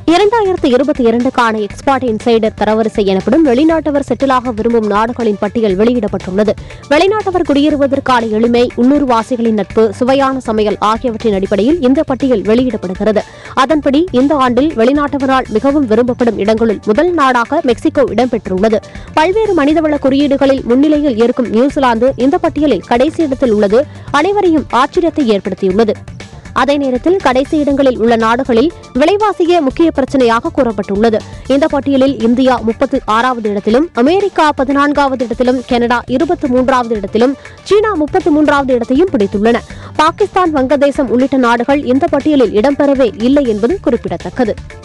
இரண்டாயிரத்து இருபத்தி இரண்டுக்கான எக்ஸ்பார்ட் இன்சைடர் தரவரிசை எனப்படும் வெளிநாட்டவர் செட்டிலாக விரும்பும் நாடுகளின் பட்டியல் வெளியிடப்பட்டுள்ளது வெளிநாட்டவர் குடியேறுவதற்கான எளிமை உள்ளூர் வாசிகளின் நட்பு சுவையான சமையல் ஆகியவற்றின் அடிப்படையில் இந்த பட்டியல் வெளியிடப்படுகிறது அதன்படி இந்த ஆண்டில் வெளிநாட்டவரால் மிகவும் விரும்பப்படும் இடங்களுள் முதல் நாடாக மெக்சிகோ இடம்பெற்றுள்ளது பல்வேறு மனிதவள குறியீடுகளில் முன்னிலையில் இருக்கும் நியூசிலாந்து இந்த பட்டியலில் கடைசி இடத்தில் உள்ளது அனைவரையும் ஆச்சரியத்தை ஏற்படுத்தியுள்ளது அதே நேரத்தில் கடைசி இடங்களில் உள்ள நாடுகளில் விலைவாசியே முக்கிய பிரச்சனையாக கூறப்பட்டுள்ளது இந்த பட்டியலில் இந்தியா முப்பத்து ஆறாவது இடத்திலும் அமெரிக்கா பதினான்காவது இடத்திலும் கனடா இருபத்தி மூன்றாவது இடத்திலும் சீனா முப்பத்தி மூன்றாவது இடத்தையும் பிடித்துள்ளன பாகிஸ்தான் வங்கதேசம் உள்ளிட்ட நாடுகள் இந்த பட்டியலில் இடம்பெறவே இல்லை என்பது குறிப்பிடத்தக்கது